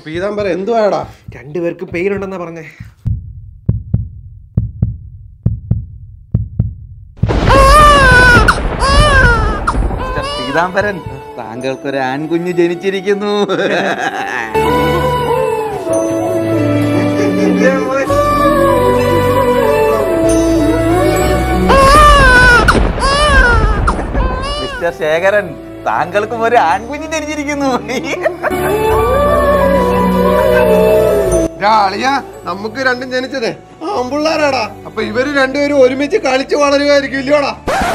പീതാംബരം എന്തുവാടാ രണ്ടുപേർക്ക് പെയിൻ ഉണ്ടെന്നാ പറഞ്ഞേ മിസ്റ്റർ പീതാംബരൻ താങ്കൾക്കൊരു ആൺകുഞ്ഞ് ജനിച്ചിരിക്കുന്നു മിസ്റ്റർ ശേഖരൻ താങ്കൾക്കും ഒരു ആൺകുഞ്ഞ് ജനിച്ചിരിക്കുന്നു ഡാ, അളിയാ നമുക്ക് രണ്ടും ജനിച്ചതേ ആമ്പിള്ളാരാടാ അപ്പൊ ഇവര് രണ്ടുപേരും ഒരുമിച്ച് കളിച്ച് വളരുമായിരിക്കും ഇല്ലയോടാ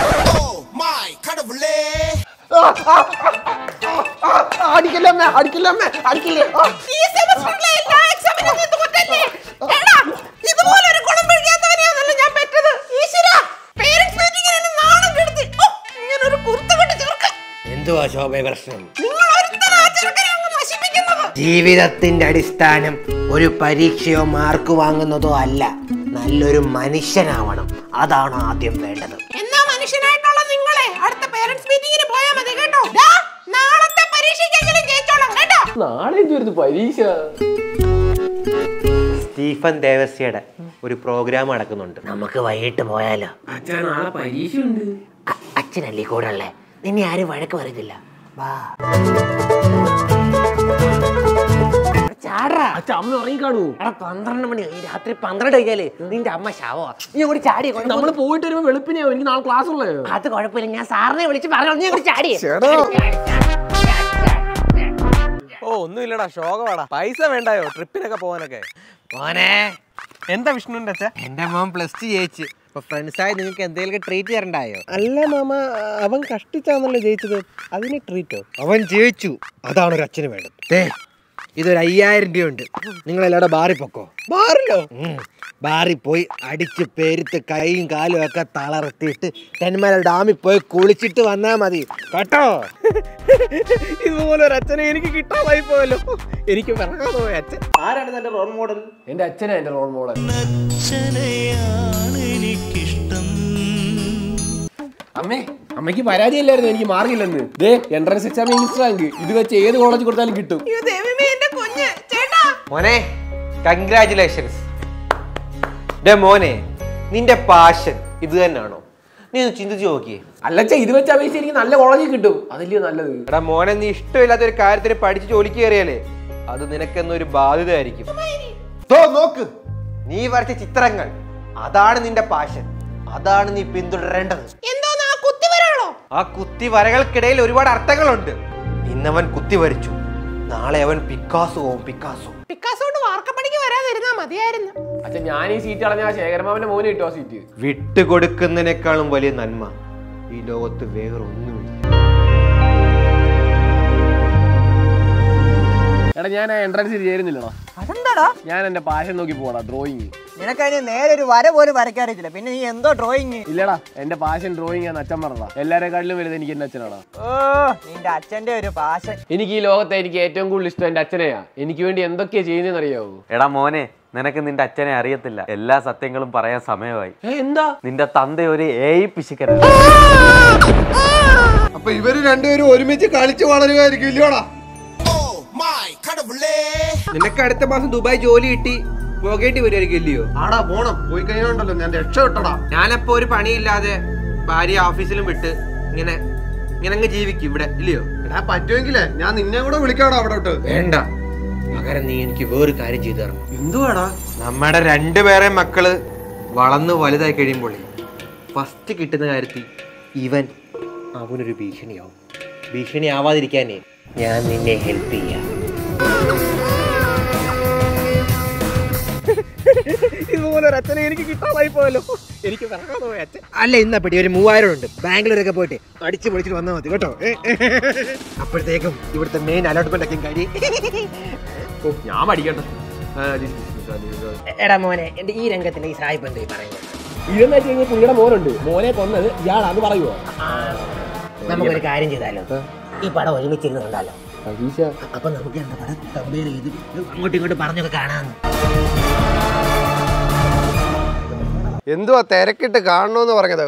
അടിക്കല്ലമ്മേ അടിക്കല്ലമ്മേ അടിക്കില്ലേ ആ. ഈ സെമസ്റ്ററിലെ എല്ലാ എക്സാമിനും നീ തോറ്റല്ലേ? എടാ, ഇതുപോലൊരു ഗുണം പിഴിയാത്തവനെയാണല്ലോ ഞാൻ പെറ്റത്. ഈശ്വരാ, parents meeting ന് എന്നെ നാണം കെടുത്തി. ഓ, ഇങ്ങനൊരു കുരുത്തക്കെട്ട് ചെറുക്കൻ. എന്തുവാ ശോഭ പ്രശ്നം നിങ്ങൾ ഒരുത്തനാ ആ ചെറുക്കനെ അങ്ങ് നശിപ്പിക്കുന്നത്. ജീവിതത്തിന്റെ അടിസ്ഥാനം ഒരു പരീക്ഷയോ മാർക്ക് വാങ്ങുന്നതോ അല്ല നല്ലൊരു മനുഷ്യനാവണം അതാണ് ആദ്യം വേണ്ടത് എന്നാ മനുഷ്യനായിട്ടുള്ള നിങ്ങളെ അടുത്ത പേരൻസ് മീറ്റിംഗിന് പോയാ മതി കേട്ടോ ദാ, നാളത്തെ പരീക്ഷയ്ക്കെങ്കിലും ജയിച്ചോളാം കേട്ടോ നാളെ എന്തുവരുന്നു പരീക്ഷ സ്റ്റീഫൻ ദേവസ്യയുടെ ഒരു പ്രോഗ്രാം നടക്കുന്നുണ്ട് നമുക്ക് വൈകിട്ട് പോയാലോ അച്ഛാ നാളെ പരീക്ഷയുണ്ട് അ- അച്ഛനല്ലേ കൂടെ ഉള്ളേ നിന്നെ ആരും വഴക്ക് പറയത്തില്ല വാ ചാടാ അച്ഛ അമ്മ ഉറങ്ങിക്കാണു എടാ പന്ത്രണ്ട് മണി ഈ രാത്രി പന്ത്രണ്ട് കഴിഞ്ഞാല് നിന്റെ അമ്മ ശവോ നീ കൂടി ചാടി നമ്മൾ പോയിട്ട് വരുമ്പോ വെളുപ്പിനെയോ എനിക്ക് നാളെ ക്ലാസ് ഉള്ളേ അത് കുഴപ്പമില്ല ഞാൻ സാറിനെ വിളിച്ച് പറഞ്ഞു നീ കൂടി ചാടി ഓ ഒന്നുമില്ലടാ ശോകമാടാ പൈസ വേണ്ടായോ ട്രിപ്പിനൊക്കെ പോകാനൊക്കെ മോനെ എന്താ വിഷ്ണുവിന്റെ അച്ഛ എന്റെ മോൻ പ്ലസ് ടു ജയിച്ചു ഇപ്പൊ ഫ്രണ്ട്സായി നിങ്ങൾക്ക് എന്തെങ്കിലും ട്രീറ്റ് തരണ്ടായോ അല്ല മാമ അവൻ കഷ്ടിച്ചാന്നല്ലോ ജയിച്ചത് അതിന് ട്രീറ്റോ അവൻ ജയിച്ചു അതാണ് ഒരു അച്ഛന് വേണ്ടത് ദേ, ഇതൊരു അയ്യായിരം രൂപ ഉണ്ട് നിങ്ങൾ എല്ലാവരുടെ ബാറിൽ പൊക്കോ മാറില്ലോ ബാറിൽ പോയി അടിച്ച് പെരുത്ത് കൈയും കാലും ഒക്കെ തളർത്തിയിട്ട് തെന്മല ഡാമിൽ പോയി കുളിച്ചിട്ട് വന്നാ മതി കേട്ടോ ഇതുപോലെ ഒരു അച്ഛനെ എനിക്ക് കിട്ടാതായി പോയല്ലോ എനിക്ക് പിറകാതെ പോയ അച്ഛൻ ആരാണ് തന്റെ റോൾ മോഡൽ എന്റെ അച്ഛനാ എന്റെ റോൾ മോഡൽ അമ്മേ അമ്മയ്ക്ക് പരാതിയല്ലായിരുന്നു എനിക്ക് മാർക്കില്ലെന്ന് ദേ എൻട്രൻസ് എക്സാം ഇംഗ്ലീഷ് റാങ്ക് ഇത് വെച്ച് ഏത് കോളേജ് കൊടുത്താലും കിട്ടും അയ്യോ ദൈവമേ എന്റെ കുഞ്ഞ് ചേട്ടാ മോനെ കൺഗ്രാചുലേഷൻസ് ഡേ മോനെ നിന്റെ പാഷൻ ഇത് തന്നെയാണോ നീ ഒന്ന് ചിന്തിച്ചു നോക്കിയേ അല്ലച്ച ഇത് വെച്ച് അപേക്ഷിച്ച് എനിക്ക് നല്ല കോളേജിൽ കിട്ടും അതല്ലയോ നല്ലത് എടാ മോനെ നീ ഇഷ്ടമില്ലാത്ത ഒരു കാര്യത്തിന് പഠിച്ച് ജോലിക്ക് കയറിയാലേ അത് നിനക്കെന്നൊരു ബാധ്യതയായിരിക്കും ദോ, നോക്ക് നീ വരച്ച ചിത്രങ്ങൾ അതാണ് നിന്റെ പാഷൻ അതാണ് നീ പിന്തുടരേണ്ടത് എന്തോന്ന് ആ കുത്തി വരാളോ ആ കുത്തി വരകൾക്കിടയിൽ ഒരുപാട് അർത്ഥങ്ങളുണ്ട് ഇന്നവൻ കുത്തി വരച്ചു നാളെ അവൻ പിക്കാസോ ആവും പിക്കാസോ പിക്കാസോണ്ട് വാർക്കപ്പണിക്ക് വരാതിരുന്നാ മതിയായിരുന്നു അച്ഛൻ ഞാൻ ഈ സീറ്റ് കളഞ്ഞ ആ ശേഖരമാവന്റെ മോനെ കിട്ടും ആ സീറ്റ് വിട്ടുകൊടുക്കുന്നതിനേക്കാളും വലിയ നന്മ ഈ ലോകത്ത് വേറൊന്നുമില്ല എടാ ഞാൻ ആ എൻട്രൻസ് ചേരുന്നില്ലടാ അതെന്താടാ ഞാൻ എന്റെ പാഷൻ നോക്കി പോടാ ഡ്രോയിങ് നിനക്കതിന് നേരെ ഒരു വര പോലും വരയ്ക്കാറില്ല പിന്നെ നീ എന്തോ ഡ്രോയിങ് ഇല്ലടാ എന്റെ പാഷൻ ഡ്രോയിങ് ആണ് അച്ഛൻ പറഞ്ഞതാ എല്ലാരെക്കാട്ടിലും വലുത് എനിക്ക് എന്റെ അച്ഛനാടാ ഓ നിന്റെ അച്ഛന്റെ ഒരു പാഷൻ എനിക്ക് ഈ ലോകത്തെ എനിക്ക് ഏറ്റവും കൂടുതൽ ഇഷ്ടം എന്റെ അച്ഛനെയാ എനിക്ക് വേണ്ടി എന്തൊക്കെയാ ചെയ്യുന്നതെന്ന് അറിയാവോ എടാ മോനെ നിനക്ക് നിന്റെ അച്ഛനെ അറിയത്തില്ല എല്ലാ സത്യങ്ങളും പറയാൻ സമയമായി ഏ എന്താ നിന്റെ തന്ത ഒരു ഏ പിശുക്കനാണ് അപ്പൊ ഇവര് രണ്ടുപേരും ഒരുമിച്ച് കളിച്ച് വളരുമായിരിക്കും ഇല്ലയോടാ നിനക്ക് അടുത്ത മാസം ദുബായ് ജോലി കിട്ടി പോകേണ്ടി വരുമായിരിക്കും ഇല്ലയോ ആടാ പോണം പോയി കഴിഞ്ഞോണ്ടല്ലോ ഞാൻ രക്ഷപ്പെട്ടടാ ഞാനപ്പോ ഒരു പണിയില്ലാതെ ഭാര്യ ഓഫീസിലും വിട്ട് ഇങ്ങനെ ഇങ്ങനെ അങ്ങ് ജീവിക്കും ഇവിടെ ഇല്ലയോ എടാ പറ്റുമെങ്കിലേ ഞാൻ നിന്നെ കൂടെ വിളിക്കാടാ അവിടോട്ട് വേണ്ട പകരം നീ എനിക്ക് വേറൊരു കാര്യം ചെയ്തു തരണം എന്തുവാടാ നമ്മുടെ രണ്ടുപേരെ മക്കള് വളർന്ന് വലുതായി കഴിയുമ്പോൾ ഫസ്റ്റ് കിട്ടുന്ന കാര്യത്തിൽ ഇവൻ അവനൊരു ഭീഷണിയാവും ഭീഷണി ആവാതിരിക്കാനേ ഞാൻ നിന്നെ ഹെൽപ്പ് ചെയ്യാം ഇതുപോലെ ഒരു അച്ഛനെ എനിക്ക് കിട്ടാതായി പോയല്ലോ എനിക്ക് പിറകാതെ പോയ അച്ഛൻ അല്ല ഇന്നാ പിടി ഒരു മൂവായിരം ഉണ്ട് ബാംഗ്ലൂരൊക്കെ പോയിട്ട് അടിച്ച് പൊളിച്ചിട്ട് വന്നാൽ മതി കേട്ടോ ഏ, അപ്പോഴത്തേക്കും ഇവിടുത്തെ മെയിൻ അലോട്ട്മെന്റ് ഒക്കെ കഴിയും ഓ ഞാൻ പഠിക്കട്ടെ ആ, ജി, ജി, ജി, ജി, ജി, ജി. എടാ മോനെ എന്റെ ഈ രംഗത്തിന്റെ ഈ സായിപ്പ് എന്താ ഈ പറയുന്നത് ഇതെന്ന് വെച്ച് കഴിഞ്ഞാൽ പുള്ളിയുടെ മോനുണ്ട് മോനെ കൊന്നത് ഇയാളാന്ന് പറയുവോ നമുക്കൊരു കാര്യം ചെയ്താലോ ഈ പടം ഒരുമിച്ചിരുന്ന് കണ്ടാലോ പരീക്ഷ അപ്പൊ നമുക്ക് എന്താ പടം കമ്പയർ ചെയ്ത് അങ്ങോട്ടും ഇങ്ങോട്ടും പറഞ്ഞൊക്കെ കാണാന്ന് എന്തുവാ തിരക്കിട്ട് കാണണോന്ന് പറഞ്ഞത്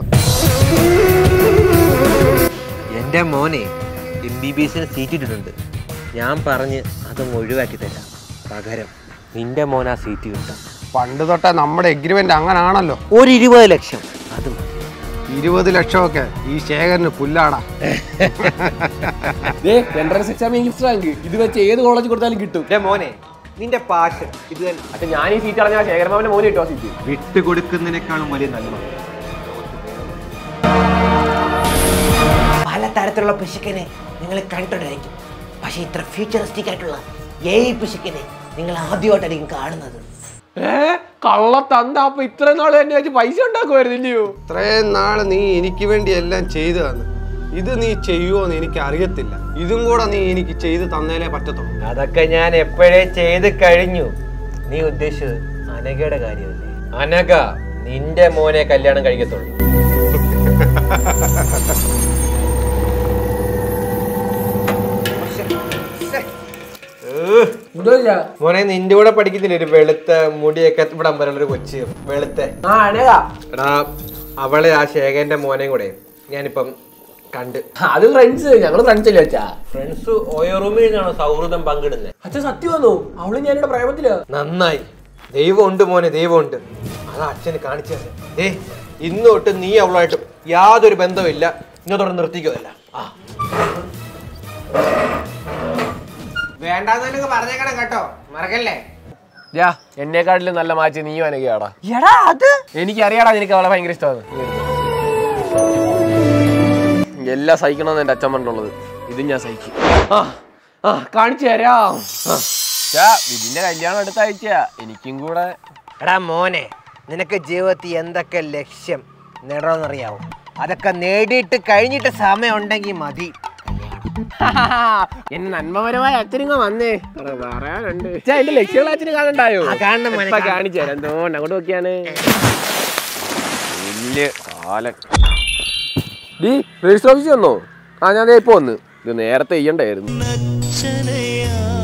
എന്റെ മോനെ എം ബി ബി എസിന് സീറ്റ് ഇട്ടിട്ടുണ്ട് ഞാൻ പറഞ്ഞ് അതങ്ങ് ഒഴിവാക്കി തരാം പകരം നിന്റെ മോൻ ആ സീറ്റ് കിട്ടും പണ്ട് തൊട്ടേ നമ്മുടെ എഗ്രിമെന്റ് അങ്ങനാണല്ലോ ഒരു ഇരുപത് ലക്ഷം അത് മതി. ഇരുപത് ലക്ഷമൊക്കെ ഈ ശേഖരന് പുല്ലാടാ ദേ എൻട്രൻസ് എക്സാം ഇംഗ്ലീഷ് റാങ്ക് ഇത് വെച്ച് ഏത് കോളേജ് കൊടുത്താലും കിട്ടും എന്റെ മോനെ നിന്റെ പാട്ട് ഇത് തന്നെ അച്ഛൻ ഞാൻ ഈ സീറ്റ് അടഞ്ഞ ശേഖരമാവന്റെ മോന് കിട്ടും ആ സീറ്റ് വിട്ടുകൊടുക്കുന്നതിനേക്കാളും വലിയ നന്മ പല തരത്തിലുള്ള പിശുക്കനെ നിങ്ങൾ കണ്ടിട്ടുണ്ടായിരിക്കും പക്ഷെ ഇത്ര ഫ്യൂച്ചറിസ്റ്റിക് ആയിട്ടുള്ള ഏഴ് പിശുക്കനെ നിങ്ങൾ ആദ്യമായിട്ടായിരിക്കും കാണുന്നത് ഏ കള്ള തന്ത അപ്പൊ ഇത്രയും നാള് തന്നെ വെച്ച് പൈസ ഉണ്ടാക്കുമായിരുന്നില്ലയോ ഇത്രയും നാള് നീ എനിക്ക് വേണ്ടി എല്ലാം ചെയ്തു തന്നു ഇത് നീ ചെയ്യുമോന്ന് എനിക്ക് അറിയത്തില്ല ഇതും കൂടെ നീ എനിക്ക് ചെയ്ത് തന്നേലേ പറ്റത്തുള്ളൂ അതൊക്കെ ഞാൻ എപ്പോഴേ ചെയ്ത് കഴിഞ്ഞു നീ ഉദ്ദേശിച്ചത് അനഘയുടെ കാര്യമല്ലേ അനഘ നിന്റെ മോനെ കല്യാണം കഴിക്കത്തുള്ളൂ മോനെ നിന്റെ കൂടെ പഠിക്കുന്നില്ല ഒരു വെളുത്ത മുടിയൊക്കെ ഇവിടെ വരെയുള്ള ഒരു കൊച്ച് വെളുത്ത ആ അനക എടാ അവളെ ആ ശേഖരന്റെ മോനെയും കൂടെ ഞാനിപ്പം കണ്ട് അത് ഫ്രണ്ട്സ് ഞങ്ങള് ഫ്രണ്ട്സ് അല്ലേ അച്ഛാ ഫ്രണ്ട്സ് ഓയോ റൂമിൽ നിന്നാണോ സൗഹൃദം പങ്കിടുന്നത് അച്ഛൻ സത്യം വന്നു അവള് ഞാനിവിടെ പ്രേമത്തില നന്നായി ദൈവമുണ്ട് മോനെ ദൈവമുണ്ട് അതാ അച്ഛന് കാണിച്ചു തന്നെ ഏ ഇന്ന് തൊട്ട് നീ അവളുമായിട്ട് യാതൊരു ബന്ധമില്ല ഇന്നത്തോടെ നിർത്തിക്കുമല്ല ആ വേണ്ടെന്നൊക്കെ പറഞ്ഞേക്കണം കേട്ടോ മറക്കല്ലേ യാ എന്നെക്കാട്ടിലും നല്ല മാച്ച് നീയും അനകയാടാ എടാ അത് എനിക്കറിയാടാ നിനക്ക് അവളെ ഭയങ്കര ഇഷ്ടമാണ് എല്ലാം സഹിക്കണമെന്ന് എൻ്റെ അച്ഛൻ പറഞ്ഞുള്ളത് ഇതും ഞാൻ സഹിക്കും ആ ആ കാണിച്ചു തരാം ആ. ഛാ, വിധിന്റെ കല്യാണം അടുത്ത ആഴ്ച എനിക്കും കൂടെ എടാ മോനെ നിനക്ക് ജീവിതത്തിൽ എന്തൊക്കെ ലക്ഷ്യം നേടണമെന്നറിയാവോ അതൊക്കെ നേടിയിട്ട് കഴിഞ്ഞിട്ട് സമയം ഉണ്ടെങ്കിൽ മതി എന്നെ നന്മപരമായ അച്ഛനിങ്ങ വന്നേ എടാ, പറയാനുണ്ട് ഛാ, എന്റെ ലക്ഷ്യങ്ങൾ അച്ഛന് കാണണ്ടായോ ആ, കാണണം മോനെ, ഇപ്പൊ കാണണം. കാണിച്ചു തരാം എന്തോണ്ട് അങ്ങോട്ട് നോക്കിയാണ് വലിയ കാലൻ ഡീ രജിസ്റ്റർ ഓഫീസിൽ വന്നോ ആ ഞാൻ ദേ ഇപ്പൊ വന്ന് ഇത് നേരത്തെ ചെയ്യണ്ടായിരുന്നു നച്ചനയാ